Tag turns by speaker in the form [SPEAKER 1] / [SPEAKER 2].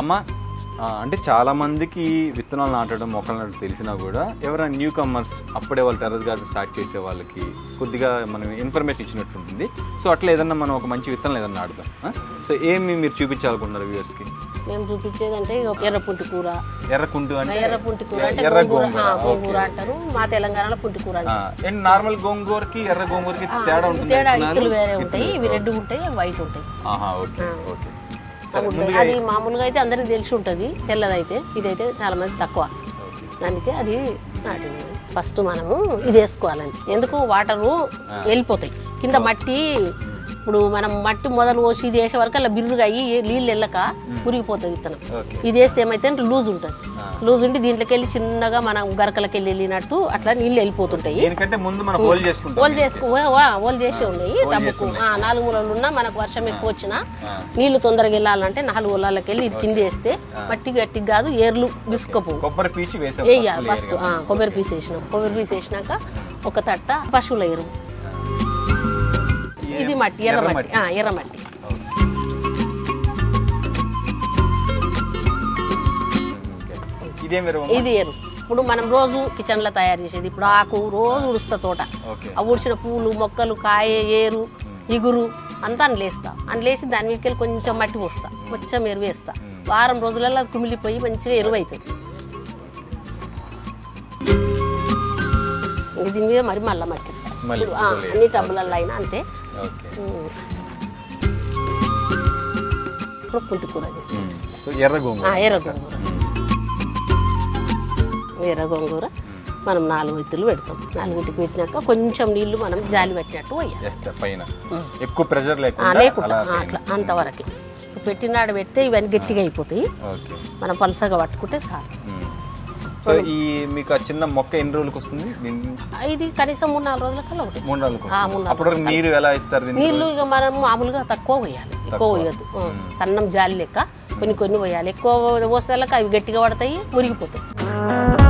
[SPEAKER 1] అమ్మ ఆ, అంటే చాలా మందికి విత్తనాలు నాటడం మొక్కలు నాటడం తెలిసినా కూడా ఎవరైనా న్యూ కమర్స్ అప్పుడే వాళ్ళు టెర్రస్ గార్డెన్ స్టార్ట్ చేసే వాళ్ళకి కొద్దిగా మనం ఇన్ఫర్మేషన్ ఇచ్చినట్టు ఉంటుంది సో అట్లా ఏదన్నా మనం ఒక మంచి విత్తనాలు ఏదన్నా నాటుదాం ఆ? సో ఏమి మీరు చూపించాలనుకుంటున్నారు వ్యూవర్స్కి
[SPEAKER 2] మేము చూపించేదంటే ఇగో ఎర్రపుంటి కూర
[SPEAKER 1] ఎర్రకుంటు అంటే
[SPEAKER 2] ఎర్రపుంటి కూర అంటే
[SPEAKER 1] ఎర్ర
[SPEAKER 2] గోంగూర
[SPEAKER 1] గోంగూర
[SPEAKER 2] ఆ, గోంగూర అంటారు మా తెలంగాణలో పుంటి కూర అంటారు
[SPEAKER 1] అండ్ నార్మల్ గోంగూరకి ఎర్ర గోంగూరకి తేడా ఉంటుంది
[SPEAKER 2] తేడా
[SPEAKER 1] విత్తనాలు?
[SPEAKER 2] ఇత్తులు వేరే ఉంటాయి ఇవి రెడ్ ఉంటాయి అవి వైట్ ఉంటాయి
[SPEAKER 1] ఆహా ఓకే ఓకే
[SPEAKER 2] అవి ఉంటాయి. అది మామూలుగా అయితే అందరికి తెలిసి ఉంటుంది తెల్లదైతే ఇదైతే చాలా మంది తక్కువ అందుకే అది నాటింది ఫస్ట్ మనము ఇది వేసుకోవాలండి ఎందుకు వాటరు వెళ్ళిపోతాయి కింద మట్టి ఇప్పుడు మనం మట్టి మొదలు పోసి ఇది వేసే వరకు అలా బిర్రుగా అయ్యి ఏ- నీళ్ళు వెళ్ళక మురిగిపోతుంది విత్తనం
[SPEAKER 1] ఓకే
[SPEAKER 2] ఇది వేస్తే ఏమైతే లూజ్ ఉంటుంది లూజ్ ఉండి దీంట్లోకి వెళ్ళి చిన్నగా మనం గరకలకి వెళ్ళి వెళ్ళినట్టు అట్లా నీళ్ళు వెళ్ళిపోతుంటాయి
[SPEAKER 1] దీనికంటే ముందు మనం హోల్ చేసుకుంటాం
[SPEAKER 2] ఓల్ చేసుకో ఓల్ చేసి ఉన్నాయి డబ్బుకు ఆ, నాలుగు మూలలు ఉన్నా మనకు వర్షం ఎక్కువ వచ్చినా నీళ్లు తొందరగా వెళ్ళాలంటే నాలుగు ఊళ్ళకి వెళ్ళి ఇది కింద వేస్తే మట్టి గట్టి కాదు ఏర్లు బిసుకపోవు
[SPEAKER 1] కొబ్బరి పీచి వేసాం
[SPEAKER 2] వేయాలి ఫస్ట్ ఆ, కొబ్బరి పీస్ వేసినాం కొబ్బరి పీస్ వేసినాక ఒక తట్ట పశువుల ఎరువు ఇది మట్టి ఎర్ర మట్టి ఆ, ఎర్ర మట్టి
[SPEAKER 1] ఇదేం ఎరువు
[SPEAKER 2] ఇది ఎరువు ఇప్పుడు మనం రోజు కిచెన్ లో తయారు చేసేది ఇప్పుడు ఆకు రోజు ఉడుస్తా తోట
[SPEAKER 1] ఓకే
[SPEAKER 2] ఆ ఊడ్చిన పూలు మొక్కలు కాయ ఏరు ఇగురు అంతా అండ్లేస్తా అండ్లేసి దాని మీదకి వెళ్ళి కొంచెం మట్టి పోస్తా కొంచెం ఎరువు వేస్తా వారం రోజులలో అది కుమిలిపోయి మంచిగా ఎరువు అవుతుంది ఇంక దీని మీద మరి మళ్ళా మట్టి
[SPEAKER 1] మళ్ళీ
[SPEAKER 2] ఇప్పుడు, ఆ, అన్ని టబ్బులలో అయినా అంతే
[SPEAKER 1] ఓకే
[SPEAKER 2] ఉమ్. ఇప్పుడు పుంటి కూర చేస్తాం
[SPEAKER 1] సో ఎర్ర గోంగూర
[SPEAKER 2] ఆ, ఎర్ర గోంగూర ఎర్ర గోంగూర మనం నాలుగు ఎత్తులు పెడతాం నాలుగింటికి పెట్టినాక కొంచెం నీళ్లు మనం జాలి పెట్టినట్టు పోయాలి
[SPEAKER 1] జస్ట్ పైన ఎక్కువ ప్రెషర్
[SPEAKER 2] ఆ,
[SPEAKER 1] లేకుండా
[SPEAKER 2] లేకుండా ఆ, అట్లా అంతవరకు పెట్టినాడు పెడితే ఇవన్నీ గట్టిగా అయిపోతాయి
[SPEAKER 1] ఓకే
[SPEAKER 2] మనం పలసగా పట్టుకుంటే చాలు
[SPEAKER 1] సో ఈ మీకు ఆ చిన్న మొక్క ఎన్ని రోజులకు వస్తుంది దీని నుంచి
[SPEAKER 2] ఆ, ఇది కనీసం మూడు నాలుగు రోజుల కల్లా ఒకటి
[SPEAKER 1] మూడు రోజులకు
[SPEAKER 2] ఆ,
[SPEAKER 1] వస్తుంది
[SPEAKER 2] మూడు
[SPEAKER 1] అప్పటి వరకు నీరు ఎలా ఇస్తారు దీనికి
[SPEAKER 2] నీళ్లు ఇక మనం మామూలుగా తక్కువ పోయాలి ఎక్కువ పోయొద్దు ఆ, సన్నం జాలి లెక్క కొన్ని కొన్ని పోయాలి ఎక్కువ పోసేళ్ళకి అవి గట్టిగా పడతాయి మురిగిపోతాయి